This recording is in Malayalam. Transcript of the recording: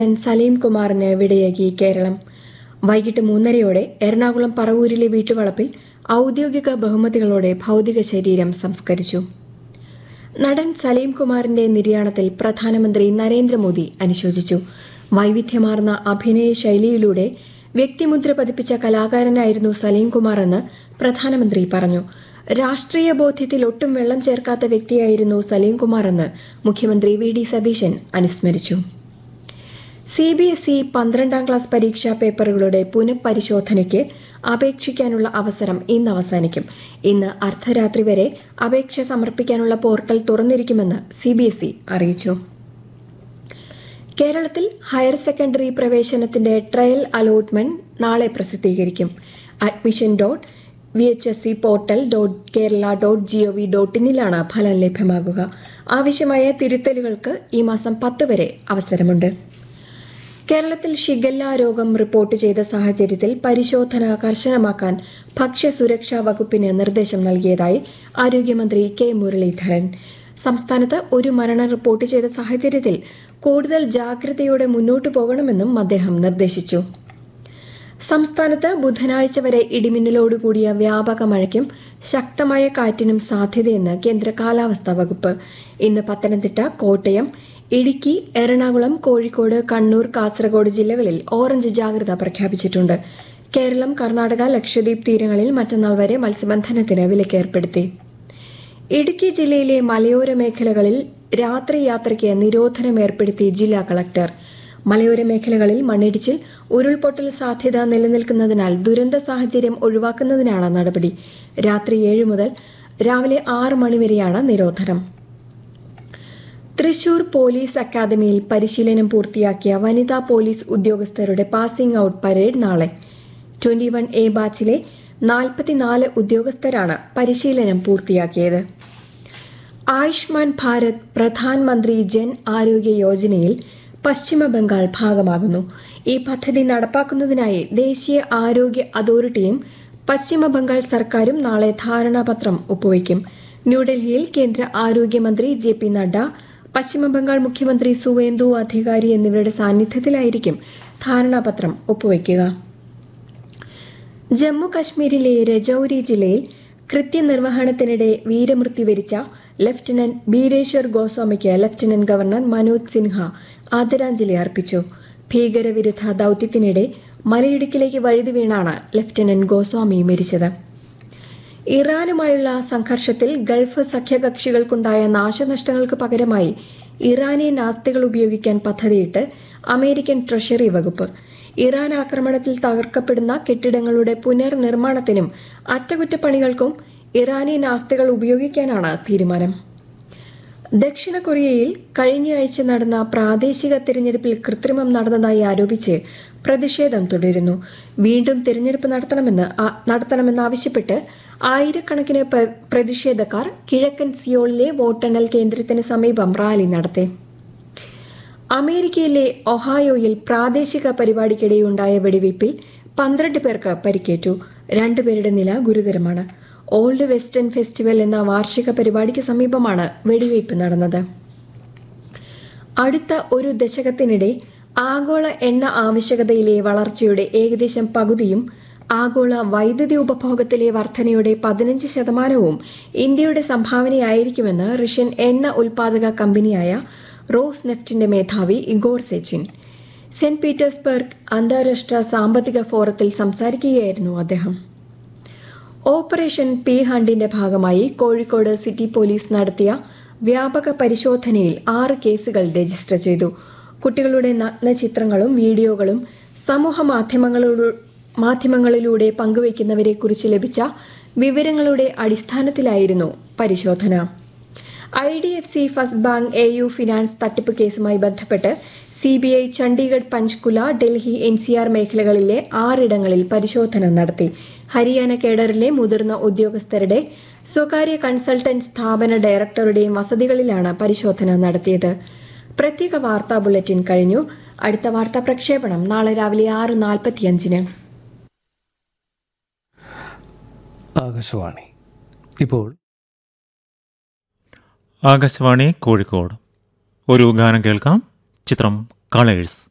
നടൻ സലീം കുമാറിന് വിടയാക്കി കേരളം വൈകിട്ട് മൂന്നരയോടെ എറണാകുളം പറവൂരിലെ വീട്ടുവളപ്പിൽ ഔദ്യോഗിക ബഹുമതികളോടെ ഭൗതിക ശരീരം സംസ്കരിച്ചു നടൻ സലീം കുമാറിന്റെ നിര്യാണത്തിൽ പ്രധാനമന്ത്രി നരേന്ദ്രമോദി അനുശോചിച്ചു വൈവിധ്യമാർന്ന അഭിനയ ശൈലിയിലൂടെ വ്യക്തിമുദ്ര പതിപ്പിച്ച കലാകാരനായിരുന്നു സലീം കുമാർ എന്ന് പ്രധാനമന്ത്രി പറഞ്ഞു രാഷ്ട്രീയ ബോധ്യത്തിൽ ഒട്ടും വെള്ളം ചേർക്കാത്ത വ്യക്തിയായിരുന്നു സലീം കുമാർ എന്ന് മുഖ്യമന്ത്രി വി ഡി സതീശൻ അനുസ്മരിച്ചു സി ബി എസ് ഇ പന്ത്രണ്ടാം ക്ലാസ് പരീക്ഷാ പേപ്പറുകളുടെ പുനഃപരിശോധനയ്ക്ക് അപേക്ഷിക്കാനുള്ള അവസരം ഇന്ന് അവസാനിക്കും ഇന്ന് അർദ്ധരാത്രി വരെ അപേക്ഷ സമർപ്പിക്കാനുള്ള പോർട്ടൽ തുറന്നിരിക്കുമെന്ന് സി ബി എസ് ഇ അറിയിച്ചു കേരളത്തിൽ ഹയർ സെക്കൻഡറി പ്രവേശനത്തിന്റെ ട്രയൽ അലോട്ട്മെന്റ് നാളെ പ്രസിദ്ധീകരിക്കും admission dot V H S C portal dot Kerala dot G O V dot ഇന്നിലാണ് ഫലം ലഭ്യമാകുക ആവശ്യമായ തിരുത്തലുകൾക്ക് ഈ മാസം പത്ത് വരെ അവസരമുണ്ട് കേരളത്തിൽ ഷിഗല്ല രോഗം റിപ്പോർട്ട് ചെയ്ത സാഹചര്യത്തിൽ പരിശോധന കർശനമാക്കാൻ ഭക്ഷ്യസുരക്ഷാ വകുപ്പിന് നിർദ്ദേശം നൽകിയതായി ആരോഗ്യമന്ത്രി കെ മുരളീധരൻ സംസ്ഥാനത്ത് ഒരു മരണം റിപ്പോർട്ട് ചെയ്ത സാഹചര്യത്തിൽ കൂടുതൽ ജാഗ്രതയോടെ മുന്നോട്ടു പോകണമെന്നും അദ്ദേഹം നിർദ്ദേശിച്ചു സംസ്ഥാനത്ത് ബുധനാഴ്ച വരെ ഇടിമിന്നലോടുകൂടിയ വ്യാപക മഴയ്ക്കും ശക്തമായ കാറ്റിനും സാധ്യതയെന്ന് കേന്ദ്ര കാലാവസ്ഥാ വകുപ്പ് ഇന്ന് പത്തനംതിട്ട കോട്ടയം ഇടുക്കി എറണാകുളം കോഴിക്കോട് കണ്ണൂർ കാസർഗോഡ് ജില്ലകളിൽ ഓറഞ്ച് ജാഗ്രത പ്രഖ്യാപിച്ചിട്ടുണ്ട് കേരളം കർണാടക ലക്ഷദ്വീപ് തീരങ്ങളിൽ മറ്റന്നാൾ വരെ മത്സ്യബന്ധനത്തിന് വിലക്കേർപ്പെടുത്തി ഇടുക്കി ജില്ലയിലെ മലയോര മേഖലകളിൽ രാത്രി യാത്രയ്ക്ക് നിരോധനം ഏർപ്പെടുത്തി ജില്ലാ കളക്ടർ മലയോര മേഖലകളിൽ മണ്ണിടിച്ചിൽ ഉരുൾപൊട്ടൽ സാധ്യത നിലനിൽക്കുന്നതിനാൽ ദുരന്ത സാഹചര്യം ഒഴിവാക്കുന്നതിനാണ് നടപടി രാത്രി ഏഴ് മുതൽ രാവിലെ ആറ് മണിവരെയാണ് നിരോധനം തൃശൂർ പോലീസ് അക്കാദമിയിൽ പരിശീലനം പൂർത്തിയാക്കിയ വനിതാ പോലീസ് ഉദ്യോഗസ്ഥരുടെ പാസിംഗ് ഔട്ട് പരേഡ് നാളെ ട്വന്റി വൺ എ ബാച്ചിലെ നാൽപ്പത്തിനാല് ഉദ്യോഗസ്ഥരാണ് പരിശീലനം പൂർത്തിയാക്കിയത് ആയുഷ്മാൻ ഭാരത് പ്രധാൻമന്ത്രി ജൻ ആരോഗ്യ യോജനയിൽ പശ്ചിമ ബംഗാൾ ഭാഗമാകുന്നു ഈ പദ്ധതി നടപ്പാക്കുന്നതിനായി ദേശീയ ആരോഗ്യ അതോറിറ്റിയും പശ്ചിമ ബംഗാൾ സർക്കാരും നാളെ ധാരണാപത്രം ഒപ്പുവയ്ക്കും ന്യൂഡൽഹിയിൽ കേന്ദ്ര ആരോഗ്യമന്ത്രി ജെ പി നഡ്ഡ പശ്ചിമ ബംഗാൾ മുഖ്യമന്ത്രി സുവേന്ദു അധികാരി എന്നിവരുടെ സാന്നിധ്യത്തിലായിരിക്കും ധാരണാപത്രം ഒപ്പുവയ്ക്കുക ജമ്മു കശ്മീരിലെ രജൌരി ജില്ലയിൽ കൃത്യനിർവഹണത്തിനിടെ വീരമൃത്യു വരിച്ച ലഫ്റ്റനന്റ് ബീരേശ്വർ ഗോസ്വാമിക്ക് ലഫ്റ്റനന്റ് ഗവർണർ മനോജ് സിൻഹ ആദരാഞ്ജലി അർപ്പിച്ചു ഭീകരവിരുദ്ധ ദൌത്യത്തിനിടെ മലയിടുക്കിലേക്ക് വഴുതി വീണാണ് ലഫ്റ്റനന്റ് ഗോസ്വാമി മരിച്ചത് ഇറാനുമായുള്ള സംഘർഷത്തിൽ ഗൾഫ് സഖ്യകക്ഷികൾക്കുണ്ടായ നാശനഷ്ടങ്ങൾക്ക് പകരമായി ഇറാനിയൻ ആസ്തികൾ ഉപയോഗിക്കാൻ പദ്ധതിയിട്ട് അമേരിക്കൻ ട്രഷറി വകുപ്പ് ഇറാൻ ആക്രമണത്തിൽ തകർക്കപ്പെടുന്ന കെട്ടിടങ്ങളുടെ പുനർനിർമ്മാണത്തിനും അറ്റകുറ്റപ്പണികൾക്കും ഇറാനിയൻ ആസ്തികൾ ഉപയോഗിക്കാനാണ് തീരുമാനം ദക്ഷിണ കൊറിയയിൽ കഴിഞ്ഞയാഴ്ച നടന്ന പ്രാദേശിക തിരഞ്ഞെടുപ്പിൽ കൃത്രിമം നടന്നതായി ആരോപിച്ച് പ്രതിഷേധം തുടരുന്നു വീണ്ടും തിരഞ്ഞെടുപ്പ് നടത്തണമെന്ന് നടത്തണമെന്നാവശ്യപ്പെട്ട് ആയിരക്കണക്കിന് പ്രതിഷേധക്കാർ കിഴക്കൻ സിയോളിലെ വോട്ടെണ്ണൽ കേന്ദ്രത്തിന് സമീപം റാലി നടത്തി അമേരിക്കയിലെ ഒഹായോയിൽ പ്രാദേശിക പരിപാടിക്കിടെയുണ്ടായ വെടിവയ്പിൽ പന്ത്രണ്ട് പേർക്ക് പരിക്കേറ്റു രണ്ടുപേരുടെ നില ഗുരുതരമാണ് ഓൾഡ് വെസ്റ്റേൺ ഫെസ്റ്റിവൽ എന്ന വാർഷിക പരിപാടിക്ക് സമീപമാണ് വെടിവയ്പ് നടന്നത് അടുത്ത ഒരു ദശകത്തിനിടെ ആഗോള എണ്ണ ആവശ്യകതയിലെ വളർച്ചയുടെ ഏകദേശം പകുതിയും ആഗോള വൈദ്യുതി ഉപഭോഗത്തിലെ വർധനയുടെ പതിനഞ്ച് ശതമാനവും ഇന്ത്യയുടെ സംഭാവനയായിരിക്കുമെന്ന് റഷ്യൻ എണ്ണ ഉൽപാദക കമ്പനിയായ റോസ് നെഫ്റ്റിന്റെ മേധാവി ഇഗോർ സെച്ചിൻ സെന്റ് പീറ്റേഴ്സ്ബർഗ് അന്താരാഷ്ട്ര സാമ്പത്തിക ഫോറത്തിൽ സംസാരിക്കുകയായിരുന്നു അദ്ദേഹം ഓപ്പറേഷൻ പി ഹണ്ടിന്റെ ഭാഗമായി കോഴിക്കോട് സിറ്റി പോലീസ് നടത്തിയ വ്യാപക പരിശോധനയിൽ ആറ് കേസുകൾ രജിസ്റ്റർ ചെയ്തു കുട്ടികളുടെ നഗ്നചിത്രങ്ങളും വീഡിയോകളും സമൂഹ മാധ്യമങ്ങളിലൂടെ പങ്കുവയ്ക്കുന്നവരെക്കുറിച്ച് ലഭിച്ച വിവരങ്ങളുടെ അടിസ്ഥാനത്തിലായിരുന്നു പരിശോധന I D F C first bank A U finance തട്ടിപ്പ് കേസുമായി ബന്ധപ്പെട്ട് C B I Chandigarh Panchkula Delhi N C R മേഖലകളിലെ ആറിടങ്ങളിൽ പരിശോധന നടത്തി ഹരിയാന കേഡറിലെ മുതിർന്ന ഉദ്യോഗസ്ഥരുടെ സ്വകാര്യ കൺസൾട്ടന്റ് സ്ഥാപന ഡയറക്ടറുടെയും വസതികളിലാണ് പരിശോധന നടത്തിയത് പ്രത്യേക വാർത്താ ബുള്ളറ്റിൻ കഴിഞ്ഞു അടുത്ത വാർത്താ പ്രക്ഷേപണം നാളെ രാവിലെ ആറ് നാൽപ്പത്തിയഞ്ചിന് ആകാശവാണി ഇപ്പോൾ ആകാശവാണി കോഴിക്കോട് ഒരു ഗാനം കേൾക്കാം ചിത്രം കളേഴ്സ്